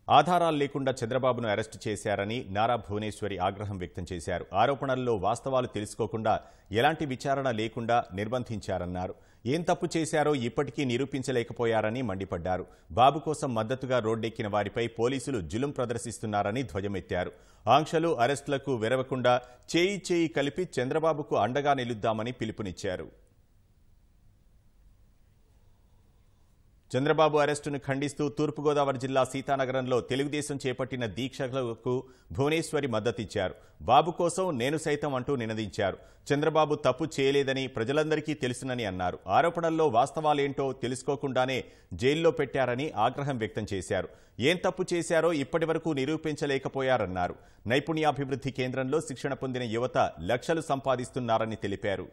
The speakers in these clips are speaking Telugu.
ఆధారాలు లేకుండా చంద్రబాబును అరెస్టు చేశారని నారా భువనేశ్వరి ఆగ్రహం వ్యక్తం చేశారు ఆరోపణల్లో వాస్తవాలు తెలుసుకోకుండా ఎలాంటి విచారణ లేకుండా నిర్బంధించారన్నారు ఏం తప్పు చేశారో ఇప్పటికీ నిరూపించలేకపోయారని మండిపడ్డారు బాబు కోసం మద్దతుగా రోడ్డెక్కిన వారిపై పోలీసులు జులుం ప్రదర్శిస్తున్నారని ధ్వజమెత్తారు ఆంక్షలు అరెస్టులకు వెరవకుండా చేయి చేయి కలిపి చంద్రబాబుకు అండగా నిలుద్దామని పిలుపునిచ్చారు చంద్రబాబు అరెస్టును ఖండిస్తూ తూర్పుగోదావరి జిల్లా సీతానగరంలో తెలుగుదేశం చేపట్టిన దీక్షలకు భువనేశ్వరి మద్దతిచ్చారు బాబు కోసం నేను సైతం అంటూ నినదించారు చంద్రబాబు తప్పు చేయలేదని ప్రజలందరికీ తెలుసునని అన్నారు ఆరోపణల్లో వాస్తవాలేంటో తెలుసుకోకుండానే జైల్లో పెట్టారని ఆగ్రహం వ్యక్తం చేశారు ఏం తప్పు చేశారో ఇప్పటివరకు నిరూపించలేకపోయారన్నారు నైపుణ్యాభివృద్ధి కేంద్రంలో శిక్షణ పొందిన యువత లక్షలు సంపాదిస్తున్నారని తెలిపారు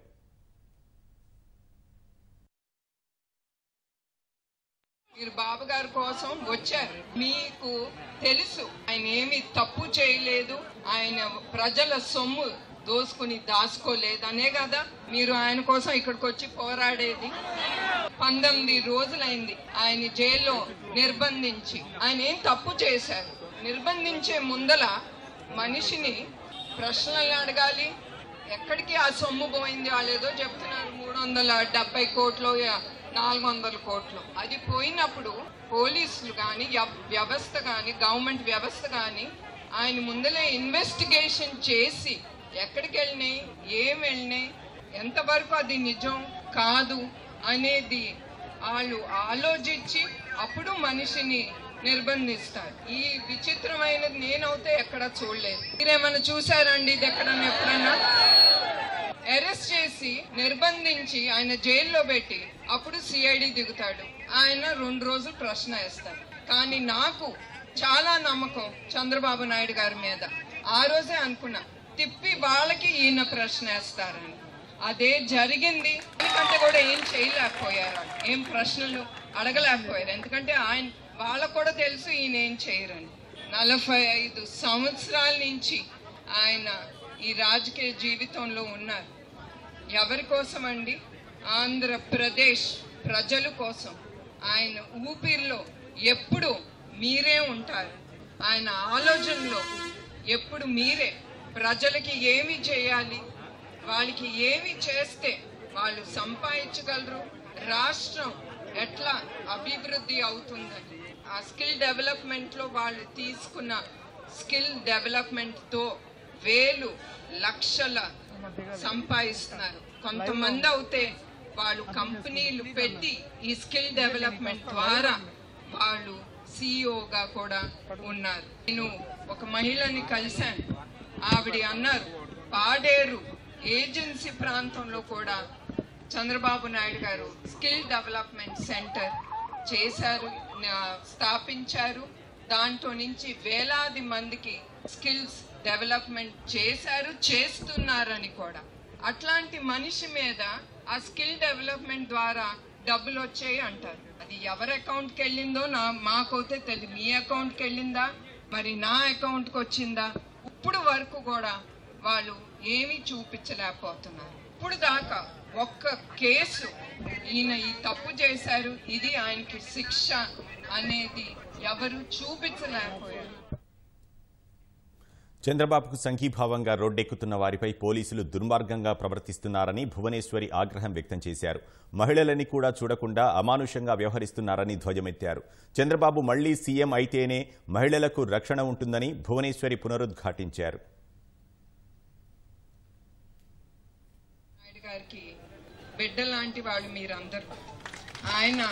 మీరు బాబు గారి కోసం వచ్చారు మీకు తెలుసు ఆయన ఏమి తప్పు చేయలేదు ఆయన ప్రజల సొమ్ము దోసుకుని దాచుకోలేదు అనే కదా మీరు ఆయన కోసం ఇక్కడికి వచ్చి పోరాడేది పంతొమ్మిది రోజులైంది ఆయన జైల్లో నిర్బంధించి ఆయన ఏం తప్పు చేశారు నిర్బంధించే ముందల మనిషిని ప్రశ్నలు అడగాలి ఎక్కడికి ఆ సొమ్ము పోయింది వాళ్ళు ఏదో చెప్తున్నారు మూడు వందల డెబ్బై కోట్లు నాలుగు వందల కోట్లు అది పోయినప్పుడు పోలీసులు కానీ వ్యవస్థ కానీ గవర్నమెంట్ వ్యవస్థ కానీ ఆయన ముందలే ఇన్వెస్టిగేషన్ చేసి ఎక్కడికి వెళ్ళినాయి ఏం వెళ్ళినాయి ఎంతవరకు అది నిజం కాదు అనేది వాళ్ళు ఆలోచించి అప్పుడు మనిషిని నిర్బంధిస్తారు ఈ విచిత్రమైనది నేనైతే ఎక్కడ చూడలేదు మీరేమన్నా చూసారండి ఇది ఎక్కడన్నా ఎప్పుడన్నా అరెస్ట్ చేసి నిర్బంధించి ఆయన జైల్లో పెట్టి అప్పుడు సిఐడి దిగుతాడు ఆయన రెండు రోజులు ప్రశ్న వేస్తారు కానీ నాకు చాలా నమ్మకం చంద్రబాబు నాయుడు గారి మీద ఆ రోజే అనుకున్నా తిప్పి వాళ్ళకి ఈయన ప్రశ్న వేస్తారని అదే జరిగింది ఎందుకంటే కూడా ఏం చేయలేకపోయారు వాళ్ళు. ఏం ప్రశ్నలు అడగలేకపోయారు ఎందుకంటే ఆయన వాళ్ళకు కూడా తెలుసు ఈయన ఏం చేయరని నలభై ఐదు సంవత్సరాల నుంచి ఆయన ఈ రాజకీయ జీవితంలో ఉన్నారు ఎవరి కోసం అండి ఆంధ్రప్రదేశ్ ప్రజల కోసం ఆయన ఊపిరిలో ఎప్పుడు మీరే ఉంటారు ఆయన ఆలోచనలో ఎప్పుడు మీరే ప్రజలకి ఏమి చేయాలి వాళ్ళకి ఏమి చేస్తే వాళ్ళు సంపాదించగలరు రాష్ట్రం ఎట్లా అభివృద్ధి అవుతుందని ఆ స్కిల్ డెవలప్మెంట్లో వాళ్ళు తీసుకున్న స్కిల్ డెవలప్మెంట్తో వేలు లక్షల సంపాదిస్తున్నారు కొంతమంది అయితే వాళ్ళు కంపెనీలు పెట్టి ఈ స్కిల్ డెవలప్మెంట్ ద్వారా వాళ్ళు సిఇఓగా కూడా ఉన్నారు నేను ఒక మహిళని కలిశాను ఆవిడ అన్నారు పాడేరు ఏజెన్సీ ప్రాంతంలో కూడా చంద్రబాబు నాయుడు గారు స్కిల్ డెవలప్మెంట్ సెంటర్ చేశారు నా- స్థాపించారు దాంట్లో నుంచి వేలాది మందికి స్కిల్స్ డెవలప్మెంట్ చేశారు చేస్తున్నారని కూడా అట్లాంటి మనిషి మీద ఆ స్కిల్ డెవలప్మెంట్ ద్వారా డబ్బులు వచ్చాయి అంటారు అది ఎవరి అకౌంట్కి వెళ్ళిందో నా మాకైతే తెలియదు మీ అకౌంట్కి వెళ్ళిందా మరి నా అకౌంట్కి వచ్చిందా ఇప్పుడు వరకు కూడా వాళ్ళు ఏమీ చూపించలేకపోతున్నారు ఇప్పుడు దాకా ఒక్క కేసు ఈయన ఈ తప్పు చేశారు ఇది ఆయనకి శిక్ష అనేది ఎవరు చూపించలేకపోయారు చంద్రబాబుకు సంఘీభావంగా రోడ్డెక్కుతున్న వారిపై పోలీసులు దుర్మార్గంగా ప్రవర్తిస్తున్నారని భువనేశ్వరి ఆగ్రహం వ్యక్తం చేశారు మహిళలని కూడా చూడకుండా అమానుషంగా వ్యవహరిస్తున్నారని ధ్వజమెత్తారు చంద్రబాబు మళ్లీ సీఎం అయితేనే మహిళలకు రక్షణ ఉంటుందని భువనేశ్వరి పునరుద్ఘాటించారు నాయుడు గారికి బిడ్డ లాంటి వాళ్ళు మీరందరూ ఆయన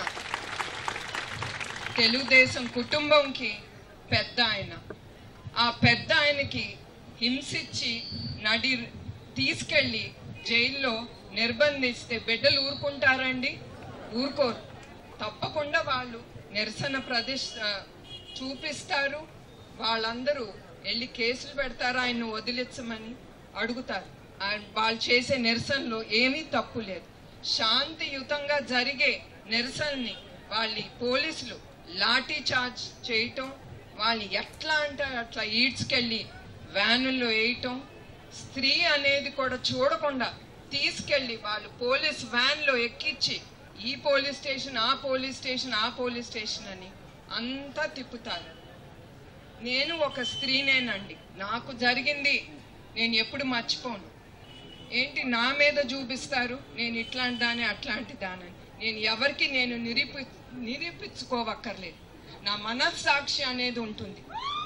తెలుగుదేశం కుటుంబంకి పెద్ద ఆయన ఆ పెద్ద ఆయనకి హింసించి నడి తీసుకెళ్ళి జైల్లో నిర్బంధిస్తే బిడ్డలు ఊరుకుంటారండి ఊరుకోరు తప్పకుండా వాళ్ళు నిరసన ప్రదర్శ చూపిస్తారు వాళ్ళందరూ వెళ్ళి కేసులు పెడతారు ఆయన్ని వదిలించమని అడుగుతారు ఆ- వాళ్ళు చేసే నిరసనలో ఏమీ తప్పు లేదు శాంతియుతంగా జరిగే నిరసనని వాళ్ళ పోలీసులు లాఠీ చార్జ్ చేయటం వాళ్ళు ఎట్లా అంటే అట్లా ఈడ్చుకెళ్ళి వ్యానుల్లో వేయటం స్త్రీ అనేది కూడా చూడకుండా తీసుకెళ్ళి వాళ్ళు పోలీస్ వ్యాన్లో ఎక్కించి ఈ పోలీస్ స్టేషన్ ఆ పోలీస్ స్టేషన్ ఆ పోలీస్ స్టేషన్ అని అంతా తిప్పుతారు నేను ఒక స్త్రీనేనండి నాకు జరిగింది నేను ఎప్పుడు మర్చిపోను ఏంటి నా మీద చూపిస్తారు నేను ఇట్లాంటి దాని అట్లాంటి దానని నేను ఎవరికి నేను నిరూపి నిరూపించుకోవక్కర్లేదు నా మనస్సాక్షి అనేది ఉంటుంది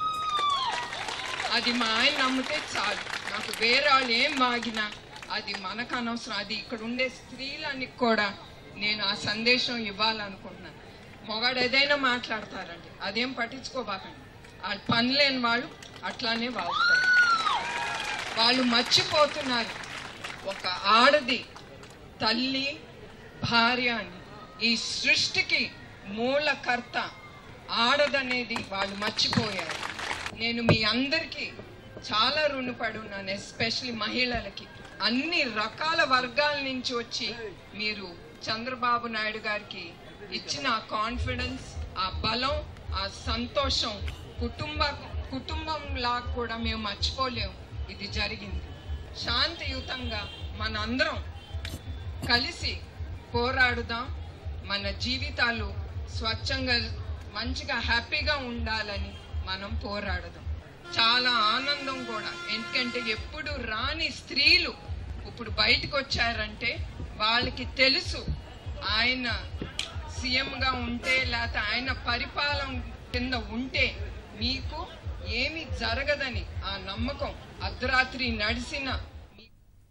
అది మా ఆయన నమ్మితే చాలు నాకు వేరే వాళ్ళు ఏం మాగినా అది మనకు అనవసరం అది ఇక్కడ ఉండే స్త్రీలనికి కూడా నేను ఆ సందేశం ఇవ్వాలనుకుంటున్నాను మొగాడు ఏదైనా మాట్లాడతారండి అదేం పట్టించుకోబాకండి వాళ్ళు పని లేని వాళ్ళు అట్లానే వాగుతారు వాళ్ళు మర్చిపోతున్నారు ఒక ఆడది తల్లి భార్య అని ఈ సృష్టికి మూలకర్త ఆడదనేది వాళ్ళు మర్చిపోయారు నేను మీ అందరికీ చాలా రుణపడి ఉన్నాను ఎస్పెషలీ మహిళలకి అన్ని రకాల వర్గాల నుంచి వచ్చి మీరు చంద్రబాబు నాయుడు గారికి ఇచ్చిన ఆ కాన్ఫిడెన్స్ ఆ బలం ఆ సంతోషం కుటుంబ కుటుంబంలా కూడా మేము మర్చిపోలేము ఇది జరిగింది శాంతియుతంగా మనందరం కలిసి పోరాడుదాం మన జీవితాలు స్వచ్ఛంగా మంచిగా హ్యాపీగా ఉండాలని మనం పోరాడదాం చాలా ఆనందం కూడా ఎందుకంటే ఎప్పుడు రాని స్త్రీలు ఇప్పుడు బయటకు వచ్చారంటే వాళ్ళకి తెలుసు ఆయన సీఎంగా ఉంటే లేకపోతే ఆయన పరిపాలన కింద ఉంటే మీకు ఏమి జరగదని ఆ నమ్మకం అర్ధరాత్రి నడిసిన మీ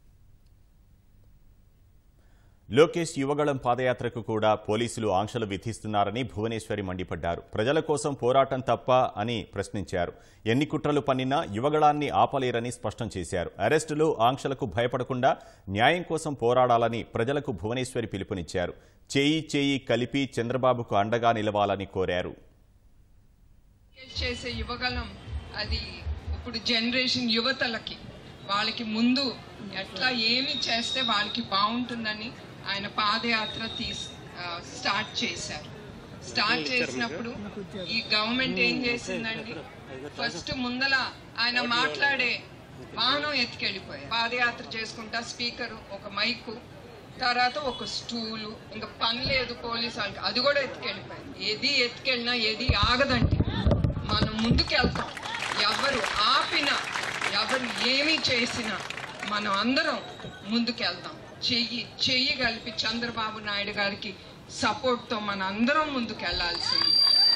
లోకేష్ యువగళం పాదయాత్రకు కూడా పోలీసులు ఆంక్షలు విధిస్తున్నారని భువనేశ్వరి మండిపడ్డారు ప్రజల కోసం పోరాటం తప్ప అని ప్రశ్నించారు ఎన్ని కుట్రలు పన్నినా యువగళాన్ని ఆపలేరని స్పష్టం చేశారు అరెస్టులు ఆంక్షలకు భయపడకుండా న్యాయం కోసం పోరాడాలని ప్రజలకు భువనేశ్వరి పిలుపునిచ్చారు చేయి చేయి కలిపి చంద్రబాబుకు అండగా నిలవాలని కోరారు చేసే యువగలం అది ఇప్పుడు జనరేషన్ యువతలకి వాళ్ళకి ముందు ఎట్లా ఏమి చేస్తే వాళ్ళకి బాగుంటుందని ఆయన పాదయాత్ర తీస్ ఆ, స్టార్ట్ చేశారు స్టార్ట్ చేసినప్పుడు ఈ గవర్నమెంట్ ఏం చేసిందండి ఫస్ట్ ముందల ఆయన మాట్లాడే వాహనం ఎత్తుకెళ్ళిపోయారు పాదయాత్ర చేసుకుంటా స్పీకర్ ఒక మైకు తర్వాత ఒక స్టూలు ఇంకా పని లేదు పోలీసు వాళ్ళకి అది కూడా ఎత్తుకెళ్ళిపోయారు ఏది ఎత్తుకెళ్ళినా ఏది ఆగదండి మనం ముందుకెళ్తాం ఎవరు ఆపినా ఎవరు ఏమి చేసినా మనం అందరం ముందుకెళ్తాం చెయ్యి చెయ్యి కలిపి చంద్రబాబు నాయుడు గారికి సపోర్ట్తో మన అందరం ముందుకెళ్లాల్సింది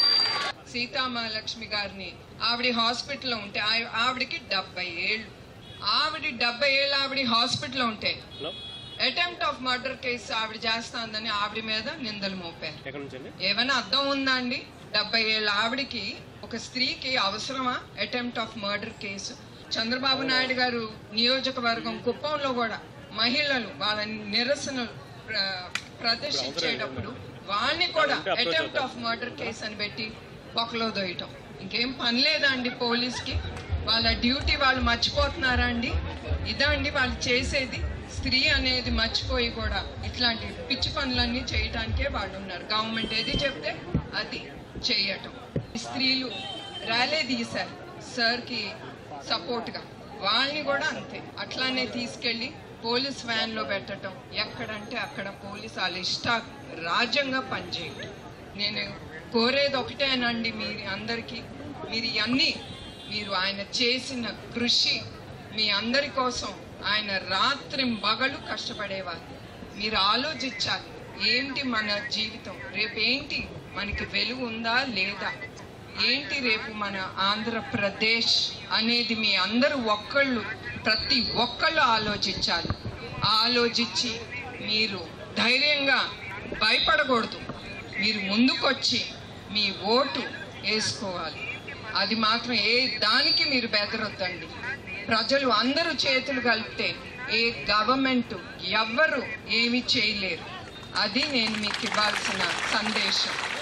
సీతామహాలక్ష్మి గారిని ఆవిడ హాస్పిటల్లో ఉంటే ఆ- ఆవిడకి డెబ్బై ఏళ్ళు ఆవిడ డెబ్బై ఏళ్ళు ఆవిడ హాస్పిటల్లో ఉంటే అటెంప్ట్ ఆఫ్ మర్డర్ కేసు ఆవిడ చేస్తాందని ఆవిడ మీద నిందలు మోపారు ఎక్కడి నుంచి అండి ఏమైనా అర్థం ఉందా అండి డెబ్బై ఏళ్ళ ఆవిడకి ఒక స్త్రీకి అవసరమా attempt of murder case Chandrababu Naidu గారు నియోజకవర్గం కుప్పంలో కూడా మహిళలు వాళ్ళ నిరసనలు ప్ర- ప్రదర్శించేటప్పుడు వాళ్ళని కూడా అటెంప్ట్ ఆఫ్ మర్డర్ కేసు అని పెట్టి ఒకలో దొయ్యటం ఇంకేం పని లేదా అండి పోలీస్కి వాళ్ళ డ్యూటీ వాళ్ళు మర్చిపోతున్నారా అండి ఇదా అండి వాళ్ళు చేసేది స్త్రీ అనేది మర్చిపోయి కూడా ఇట్లాంటి పిచ్చి పనులన్నీ చేయటానికే వాళ్ళు ఉన్నారు గవర్నమెంట్ ఏది చెప్తే అది చేయటం స్త్రీలు ర్యాలీ తీశారు సార్కి సపోర్ట్గా వాళ్ళని కూడా అంతే అట్లానే తీసుకెళ్ళి పోలీస్ వ్యాన్లో పెట్టడం ఎక్కడంటే అక్కడ పోలీస్ వాళ్ళ ఇష్ట రాజ్యంగా పనిచేయటం నేను కోరేది ఒకటేనండి మీరు అందరికీ మీరు ఇవన్నీ మీరు ఆయన చేసిన కృషి మీ అందరి కోసం ఆయన రాత్రి బగలు కష్టపడేవారు మీరు ఆలోచించాలి ఏంటి మన జీవితం రేపు ఏంటి మనకి వెలుగు ఉందా లేదా ఏంటి రేపు మన ఆంధ్రప్రదేశ్ అనేది మీ అందరూ ఒక్కళ్ళు ప్రతి ఒక్కళ్ళు ఆలోచించాలి ఆలోచించి మీరు ధైర్యంగా భయపడకూడదు మీరు ముందుకొచ్చి మీ ఓటు వేసుకోవాలి అది మాత్రం ఏ దానికి మీరు బెదరొద్దండి ప్రజలు అందరూ చేతులు కలిపితే ఏ గవర్నమెంట్ ఎవ్వరు ఏమీ చేయలేరు అది నేను మీకు ఇవ్వాల్సిన సందేశం